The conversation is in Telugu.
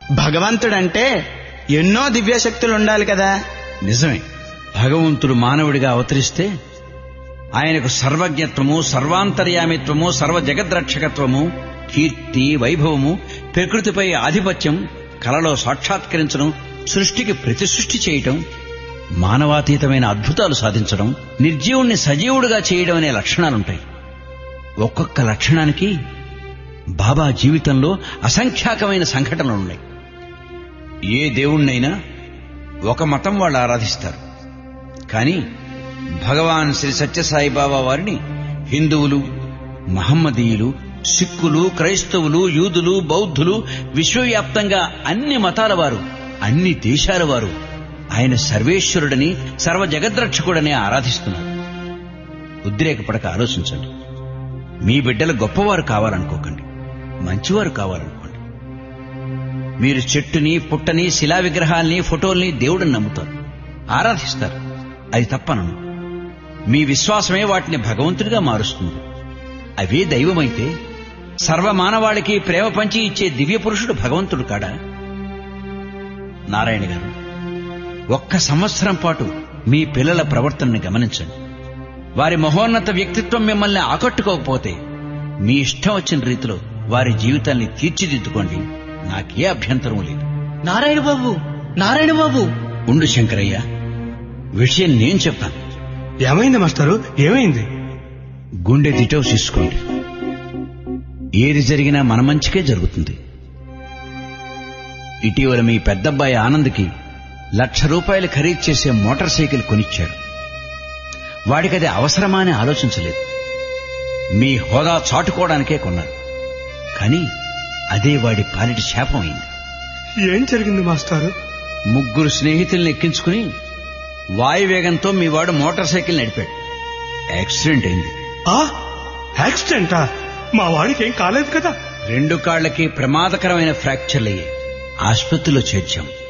భగవంతుడంటే ఎన్నో దివ్యశక్తులు ఉండాలి కదా నిజమే భగవంతుడు మానవుడిగా అవతరిస్తే ఆయనకు సర్వజ్ఞత్వము సర్వాంతర్యామిత్వము సర్వ జగద్రక్షకత్వము కీర్తి వైభవము ప్రకృతిపై ఆధిపత్యం కలలో సాక్షాత్కరించడం సృష్టికి ప్రతి సృష్టి చేయటం మానవాతీతమైన అద్భుతాలు సాధించడం నిర్జీవుణ్ణి సజీవుడిగా చేయడం అనే లక్షణాలుంటాయి ఒక్కొక్క లక్షణానికి బాబా జీవితంలో అసంఖ్యాకమైన సంఘటనలున్నాయి ఏ దేవుణ్ణైనా ఒక మతం వాళ్ళు ఆరాధిస్తారు కానీ భగవాన్ శ్రీ సత్యసాయి బాబా వారిని హిందువులు మహమ్మదీయులు సిక్కులు క్రైస్తవులు యూదులు బౌద్ధులు విశ్వవ్యాప్తంగా అన్ని మతాల వారు అన్ని దేశాల వారు ఆయన సర్వేశ్వరుడని సర్వ జగద్రక్షకుడని ఆరాధిస్తున్నారు ఉద్రేకపడక ఆలోచించండి మీ బిడ్డలు గొప్పవారు కావాలనుకోకండి మంచివారు కావాలనుకోండి మీరు చెట్టుని పుట్టని శిలా విగ్రహాల్ని ఫోటోల్ని దేవుడిని నమ్ముతారు ఆరాధిస్తారు అది తప్పనను మీ విశ్వాసమే వాటిని భగవంతుడిగా మారుస్తుంది అవే దైవమైతే సర్వమానవాళికి ప్రేమ పంచి ఇచ్చే దివ్య పురుషుడు భగవంతుడు కాడా నారాయణ గారు ఒక్క సంవత్సరం పాటు మీ పిల్లల ప్రవర్తనని గమనించండి వారి మహోన్నత వ్యక్తిత్వం మిమ్మల్ని ఆకట్టుకోకపోతే మీ ఇష్టం వచ్చిన రీతిలో వారి జీవితాన్ని తీర్చిదిద్దుకోండి నాకే అభ్యంతరం లేదు నారాయణ బాబు నారాయణ బాబు ఉండు శంకరయ్య విషయం నేను చెప్తాను ఏమైంది మాస్టారు ఏమైంది గుండె దిటవు తీసుకోండి ఏది జరిగినా మన మంచికే జరుగుతుంది ఇటీవల మీ పెద్దబ్బాయి ఆనంద్కి లక్ష రూపాయలు ఖరీదు చేసే మోటార్ సైకిల్ కొనిచ్చాడు వాడికి అది అవసరమా అని ఆలోచించలేదు మీ హోదా చాటుకోవడానికే కొన్నారు కానీ అదే వాడి పాలిటి శాపం అయింది ఏం జరిగింది మాస్టారు ముగ్గురు స్నేహితుల్ని ఎక్కించుకుని వాయువేగంతో మీ వాడు మోటార్ సైకిల్ నడిపాడు యాక్సిడెంట్ అయింది ఆ యాక్సిడెంటా మా వాడికి ఏం కాలేదు కదా రెండు కాళ్లకి ప్రమాదకరమైన ఫ్రాక్చర్లయ్యాయి ఆసుపత్రిలో చేర్చాం